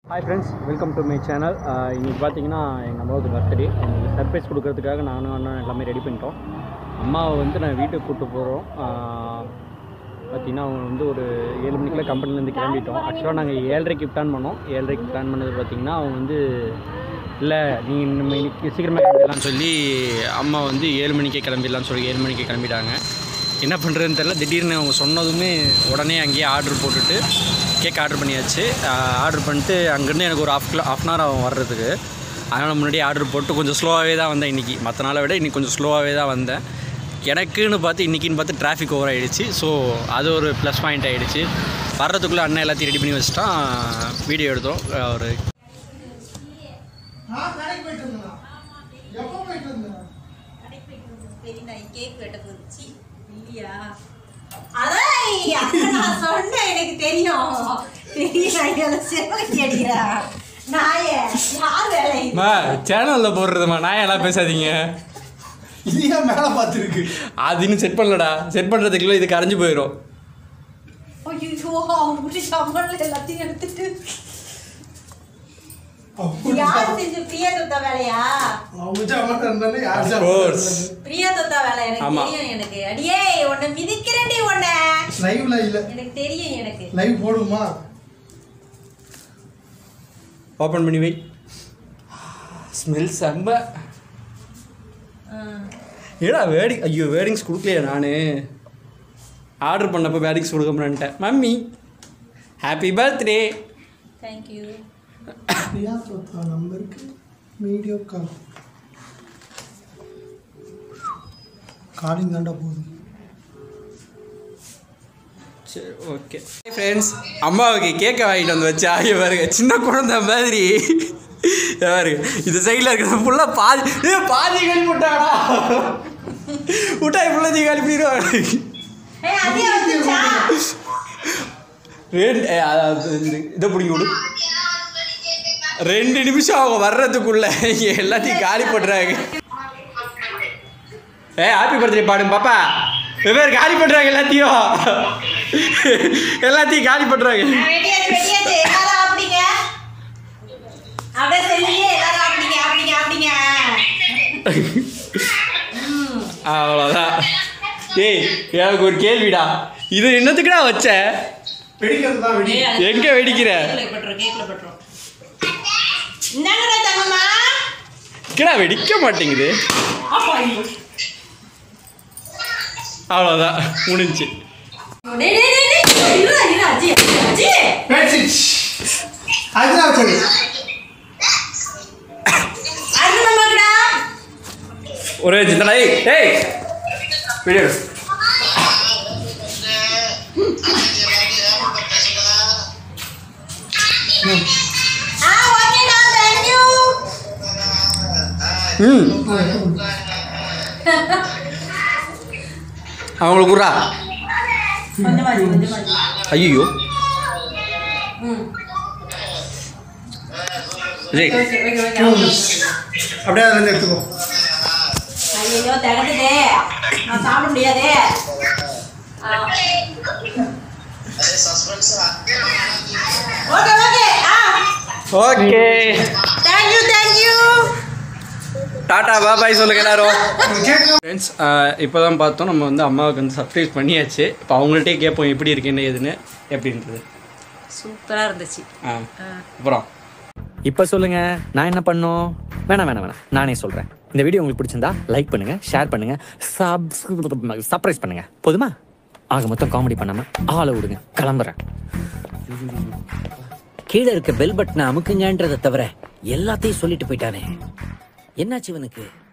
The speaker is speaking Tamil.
Hi friends welcome to my channel இன்றைக்கி பார்த்தீங்கன்னா எங்கள் அம்மாவுக்கு பர்த்டே எனக்கு சர்ப்ரைஸ் கொடுக்கறதுக்காக நானும் அண்ணன் எல்லாமே ரெடி பண்ணிட்டோம் அம்மாவை வந்து நான் வீட்டுக்கு கூப்பிட்டு போகிறோம் பார்த்தீங்கன்னா அவங்க வந்து ஒரு ஏழு மணிக்கெல்லாம் கம்பெனிலேருந்து கிளம்பிட்டோம் ஆக்சுவலாக நாங்கள் ஏழரைக்கு பிளான் பண்ணோம் ஏழரைக்கு பிளான் பண்ணது பார்த்தீங்கன்னா அவங்க வந்து இல்லை நீ நம்ம இன்னைக்கு சீக்கிரமாக கிளம்பிடலாம்னு சொல்லி அம்மா வந்து ஏழு மணிக்கே கிளம்பிடலாம்னு சொல்லி ஏழு மணிக்கே கிளம்பிட்டாங்க என்ன பண்ணுறதுன்னு தெரில திடீர்னு அவங்க சொன்னதுமே உடனே அங்கேயே ஆர்டர் போட்டுட்டு கேக் ஆர்டர் பண்ணியாச்சு ஆர்டர் பண்ணிட்டு அங்கேருந்து எனக்கு ஒரு half kilo half an hour ஆகும் வர்றதுக்கு அதனால் முன்னாடியே ஆர்டர் போட்டு கொஞ்சம் ஸ்லோவாகவே தான் வந்தேன் இன்றைக்கி மற்ற நாளை விட இன்றைக்கி கொஞ்சம் ஸ்லோவாகவே தான் வந்தேன் எனக்குன்னு பார்த்து இன்றைக்கின்னு பார்த்து டிராஃபிக் ஓவர் ஆகிடுச்சு ஸோ அது ஒரு ப்ளஸ் பாயிண்ட் ஆகிடுச்சு வர்றதுக்குள்ளே அண்ணன் எல்லாத்தையும் ரெடி பண்ணி வச்சுட்டான் வீடியோ எடுத்தோம் ஒரு ஆ கடைக்கு போயிட்டு இருந்தா எப்போ போயிட்டு இருந்தா பெரிய நாய் கேக் வெட்ட போச்சு இல்லையா அதான் அங்க நான் சொன்னேன் எனக்கு தெரியும் பெரிய நாய்களை செவக்கி அடிக்கிறா நாய யார் வேலை இது? சேனலில் போடுறதுமா நான் எல்லாம் பேசாதீங்க இது ஏன் மேலே பார்த்துருக்கு அது இன்னும் செட் பண்ணலடா செட் பண்ணுறதுக்குள்ளே இது கரைஞ்சு போயிடும் ஐயோ அவங்க சம்பளம் எல்லாத்தையும் எடுத்துட்டு யார் செஞ்சு பிரியா தொத்தா வேலையா அவங்க சாமான இருந்தாலே யார் Of சாமான course. பிரியா தொத்தா வேலை எனக்கு ஆமா. தெரியும் எனக்கு அடியே உன்னை மிதிக்கிறேன்டி உன்னை லைவ்ல இல்ல எனக்கு தெரியும் எனக்கு லைவ் போடுமா ஓப்பன் பண்ணி வை ஸ்மெல் செம்ம ஆ. ஏடா வேடிங் ஐயோ வேடிங்ஸ் கொடுக்கலையா நான் ஆர்டர் பண்ணப்போ வேடிங்ஸ் கொடுக்க முடியன்ட்டேன் mummy happy birthday Thank you Priya தோத்தா நம்பருக்கு வீடியோ கால் காலிங் தாண்டா போகுது சரி ஓகே ஃப்ரெண்ட்ஸ் அம்மாவுக்கு கேக்கை வாங்கிட்டு வந்து வச்சா இங்க பாருங்க சின்ன குழந்தை மாதிரி இங்க பாருங்க இந்த சைடில் இருக்கிற ஃபுல்லாக பாதி ஏ பாதி காலி போட்டாடா விட்டாய் ஃபுல்லாக காலி பண்ணிடுவாங்க ஏய் அதே வந்துச்சா ரெண்டு ஏ, அதாவது இந்த இதை பிடிங்கி விடு ரெண்டு நிமிஷம் அவங்க வர்றதுக்குள்ள இங்க எல்லாத்தையும் காலி பண்ணுறாங்க ஏ ஹாப்பி பர்த்டே பாடுங்க பாப்பா வெவ்வேறு காலி பண்ணுறாங்க எல்லாத்தையும் எல்லாத்தையும் காலி பண்ணுறாங்க வெட்டியாச்சு வெட்டியாச்சு எல்லாரும் அப்படிங்க அப்படியே சொல்லியே எல்லாரும் அப்படிங்க அப்படிங்க அப்படிங்க அவ்வளோதான் ஏய் எனக்கு ஒரு கேள்விடா இது என்னத்துக்குடா வச்ச வெடிக்கிறது தான் வெடி எங்க வெடிக்கிற கேக்ல பட்டுரும் கேக்ல பட்டுரும் என்னங்கடா தங்கம்மா கிடா வெடிக்க மாட்டேங்குது அப்பா அவ்வளோதான் முடிஞ்சு டேய் டேய் டேய் டேய் இருடா இருடா அஜி அஜி வெடிச்சிச்சு அதுதான் வச்சது அருண் மாமாடா ஒரே சிந்தனா ஏய் ஏய் வீடியோ எடு. ஆ ஓகேடா थैंक यू ம் அவங்களுக்கு விட்றா கொஞ்சமாச்சு கொஞ்சமாச்சு ஐயோ ம் விஜய் ஓகே ஓகே ஓகே அப்படியே அதுல இருந்து எடுத்துக்கோ ஐயோ தகடுதே நான் சாப்பிட முடியாதே ஆ. ஓகே ஓகே ஆ okay thank you thank you tata bye bye சொல்லுங்க எல்லாரும் கேட்கணும் ஃப்ரெண்ட்ஸ் இப்போ தான் பார்த்தோம் நம்ம வந்து அம்மாவுக்கு வந்து சர்ப்ரைஸ் பண்ணியாச்சு இப்போ அவங்கள்ட்டே கேட்போம் எப்படி இருக்கு என்ன ஏதுன்னு எப்படின்றது சூப்பரா இருந்துச்சு ஆ அப்புறம் இப்போ சொல்லுங்க நான் என்ன பண்ணும் வேணாம் வேணாம் வேணாம் நானே சொல்றேன் இந்த வீடியோ உங்களுக்கு பிடிச்சிருந்தா லைக் பண்ணுங்க ஷேர் பண்ணுங்க சர்ப்ரைஸ் பண்ணுங்க போதுமா ஆக மொத்தம் காமெடி பண்ணாம ஆளை விடுங்க கிளம்புறேன் கீழே இருக்க பெல் பட்டனை அமுக்குங்கன்றதை தவிர எல்லாத்தையும் சொல்லிட்டு போயிட்டானே என்னாச்சு இவனுக்கு